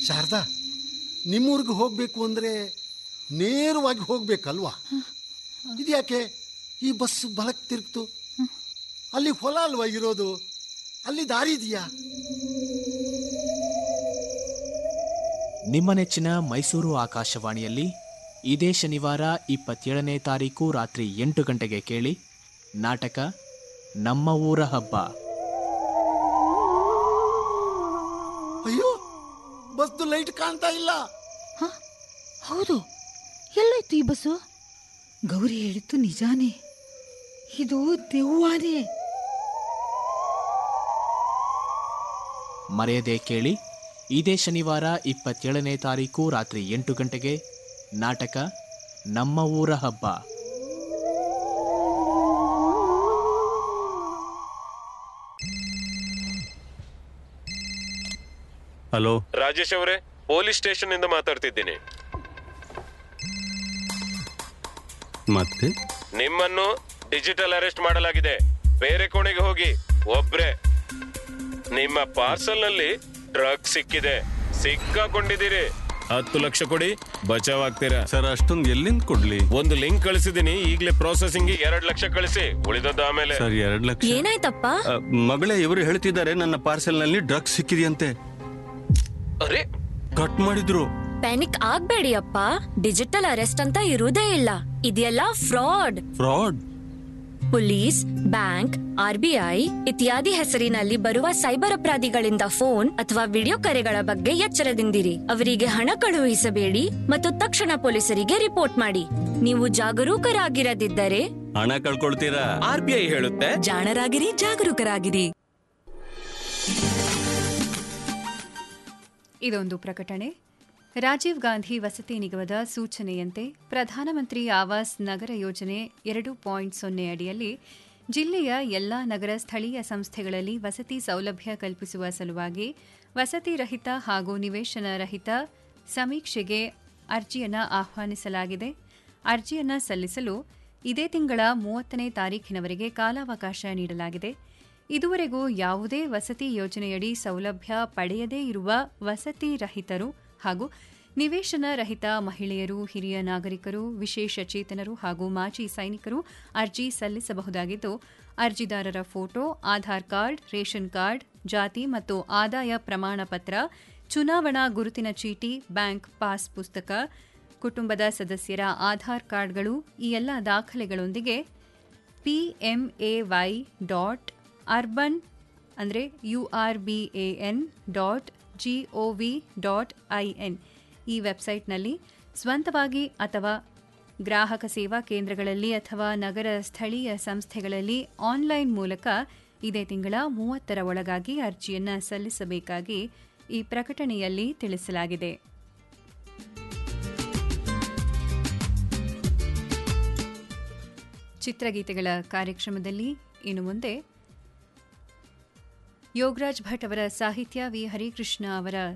ಶಾರದಾ ನಿಮ್ಮೂರಿಗೆ ಹೋಗಬೇಕು ಅಂದರೆ ನೇರವಾಗಿ ಹೋಗ್ಬೇಕಲ್ವಾ ಇದ್ಯಾಕೆ ಈ ಬಸ್ ಬಲಕ್ಕೆ ತಿರುಗ್ತು ಅಲ್ಲಿ ಹೊಲ ಅಲ್ವಾ ಇರೋದು ಅಲ್ಲಿ ದಾರಿ ಇದೆಯಾ ನಿಮ್ಮ ನೆಚ್ಚಿನ ಮೈಸೂರು ಆಕಾಶವಾಣಿಯಲ್ಲಿ ಇದೇ ಶನಿವಾರ ಇಪ್ಪತ್ತೇಳನೇ ತಾರೀಕು ರಾತ್ರಿ ಎಂಟು ಗಂಟೆಗೆ ಕೇಳಿ ನಾಟಕ ನಮ್ಮ ಊರ ಹಬ್ಬ ಅಯ್ಯೋ ಬಸ್ದು ಲೈಟ್ ಕಾಣ್ತಾ ಇಲ್ಲ ಹ? ಹೌದು ಎಲ್ಲೋಯ್ತು ಈ ಬಸ್ಸು ಗೌರಿ ಹೇಳಿದ್ದು ನಿಜಾನೇ ಇದು ದೆವ್ವಾನೇ ಮರೆಯದೆ ಕೇಳಿ ಇದೇ ಶನಿವಾರ ಇಪ್ಪತ್ತೇಳನೇ ತಾರೀಕು ರಾತ್ರಿ ಎಂಟು ಗಂಟೆಗೆ ನಾಟಕ ನಮ್ಮ ಊರ ಹಬ್ಬ ಹಲೋ ರಾಜೇಶ್ ಅವರೇ ಪೊಲೀಸ್ ಸ್ಟೇಷನ್ ಇಂದ ಮಾತಾಡ್ತಿದ್ದೀನಿ ಮತ್ತೆ ನಿಮ್ಮನ್ನು ಡಿಜಿಟಲ್ ಅರೆಸ್ಟ್ ಮಾಡಲಾಗಿದೆ ಬೇರೆ ಕೋಣೆಗೆ ಹೋಗಿ ಒಬ್ರೆ ನಿಮ್ಮ ಪಾರ್ಸಲ್ ನಲ್ಲಿ ಡ್ರಗ್ ಸಿಕ್ಕಿದೆ ಸಿಕ್ಕಾಕೊಂಡಿದ್ದೀರಿ ಹತ್ತು ಲಕ್ಷ ಕೊಡಿ ಬಚಾವ್ ಆಗ್ತೀರಾ ಸರ್ ಅಷ್ಟೊಂದು ಎಲ್ಲಿಂದ ಕೊಡ್ಲಿ ಒಂದು ಲಿಂಕ್ ಕಳಿಸಿದೀನಿ ಈಗಲೇ ಪ್ರೊಸೆಸಿಂಗ್ ಎರಡ್ ಲಕ್ಷ ಕಳಿಸಿ ಉಳಿದದ್ದು ಆಮೇಲೆ ಸರ್ ಎರಡ್ ಲಕ್ಷ ಏನಾಯ್ತಪ್ಪ ಅ, ಮಗಳೇ ಇವರು ಹೇಳ್ತಿದ್ದಾರೆ ನನ್ನ ಪಾರ್ಸೆಲ್ ನಲ್ಲಿ ಡ್ರಗ್ಸ್ ಸಿಕ್ಕಿದೆಯಂತೆ ಅರೆ ಕಟ್ ಮಾಡಿದ್ರು ಪ್ಯಾನಿಕ್ ಆಗ್ಬೇಡಿ ಅಪ್ಪ ಡಿಜಿಟಲ್ ಅರೆಸ್ಟ್ ಅಂತ ಇರುವುದೇ ಇಲ್ಲ ಇದೆಲ್ಲ fraud fraud police bank RBI ಇತ್ಯಾದಿ ಹೆಸರಿನಲ್ಲಿ ಬರುವ ಸೈಬರ್ ಅಪರಾಧಿಗಳಿಂದ ಫೋನ್ ಅಥವಾ ವಿಡಿಯೋ ಕರೆಗಳ ಬಗ್ಗೆ ಎಚ್ಚರದಿಂದಿರಿ ಅವರಿಗೆ ಹಣ ಕಳುಹಿಸಬೇಡಿ ಮತ್ತು ತಕ್ಷಣ ಪೊಲೀಸರಿಗೆ ರಿಪೋರ್ಟ್ ಮಾಡಿ ನೀವು ಜಾಗರೂಕರಾಗಿರದಿದ್ದರೆ ಹಣ ಕಳ್ಕೊಳ್ತೀರಾ ಆರ್ ಬಿ ಐ ಹೇಳುತ್ತೆ ಜಾಣರಾಗಿರಿ ಜಾಗರೂಕರಾಗಿರಿ ಇದೊಂದು ಪ್ರಕಟಣೆ ರಾಜೀವ್ ಗಾಂಧಿ ವಸತಿ ನಿಗಮದ ಸೂಚನೆಯಂತೆ ಪ್ರಧಾನಮಂತ್ರಿ ಆವಾಸ್ ನಗರ ಯೋಜನೆ ಎರಡು ಪಾಯಿಂಟ್ ಸೊನ್ನೆ ಅಡಿಯಲ್ಲಿ ಜಿಲ್ಲೆಯ ಎಲ್ಲಾ ನಗರ ಸ್ಥಳೀಯ ಸಂಸ್ಥೆಗಳಲ್ಲಿ ವಸತಿ ಸೌಲಭ್ಯ ಕಲ್ಪಿಸುವ ಸಲುವಾಗಿ ವಸತಿ ರಹಿತ ಹಾಗೂ ನಿವೇಶನ ರಹಿತ ಸಮೀಕ್ಷೆಗೆ ಅರ್ಜಿಯನ್ನು ಆಹ್ವಾನಿಸಲಾಗಿದೆ ಅರ್ಜಿಯನ್ನು ಸಲ್ಲಿಸಲು ಇದೇ ತಿಂಗಳ ಮೂವತ್ತನೇ ತಾರೀಖಿನವರೆಗೆ ಕಾಲಾವಕಾಶ ನೀಡಲಾಗಿದೆ ಇದುವರೆಗೂ ಯಾವುದೇ ವಸತಿ ಯೋಜನೆಯಡಿ ಸೌಲಭ್ಯ ಪಡೆಯದೇ ಇರುವ ವಸತಿ ರಹಿತರು ಹಾಗೂ ನಿವೇಶನ ರಹಿತ ಮಹಿಳೆಯರು ಹಿರಿಯ ನಾಗರಿಕರು ವಿಶೇಷ ಚೇತನರು ಹಾಗೂ ಮಾಜಿ ಸೈನಿಕರು ಅರ್ಜಿ ಸಲ್ಲಿಸಬಹುದಾಗಿದ್ದು ಅರ್ಜಿದಾರರ photo Aadhaar card ration card ಜಾತಿ ಮತ್ತು ಆದಾಯ ಪ್ರಮಾಣ ಪತ್ರ ಚುನಾವಣಾ ಗುರುತಿನ ಚೀಟಿ ಬ್ಯಾಂಕ್ ಪಾಸ್ ಪುಸ್ತಕ ಕುಟುಂಬದ ಸದಸ್ಯರ ಆಧಾರ್ ಕಾರ್ಡ್ಗಳು ಈ ಎಲ್ಲ ದಾಖಲೆಗಳೊಂದಿಗೆ ಪಿಎಂಎವೈ ಡಾಟ್ ಅರ್ಬನ್ ಅಂದರೆ U R B A N dot G O V dot I N ಈ ವೆಬ್ಸೈಟ್ನಲ್ಲಿ ಸ್ವಂತವಾಗಿ ಅಥವಾ ಗ್ರಾಹಕ ಸೇವಾ ಕೇಂದ್ರಗಳಲ್ಲಿ ಅಥವಾ ನಗರ ಸ್ಥಳೀಯ ಸಂಸ್ಥೆಗಳಲ್ಲಿ ಆನ್ಲೈನ್ ಮೂಲಕ ಇದೇ ತಿಂಗಳ ಮೂವತ್ತರ ಒಳಗಾಗಿ ಅರ್ಜಿಯನ್ನು ಸಲ್ಲಿಸಬೇಕಾಗಿ ಈ ಪ್ರಕಟಣೆಯಲ್ಲಿ ತಿಳಿಸಲಾಗಿದೆ ಚಿತ್ರಗೀತೆಗಳ ಕಾರ್ಯಕ್ರಮದಲ್ಲಿ ಇನ್ನು ಮುಂದೆ ಯೋಗರಾಜ್ ಭಟ್ ಅವರ ಸಾಹಿತ್ಯ ವಿ ಹರಿಕೃಷ್ಣ ಅವರ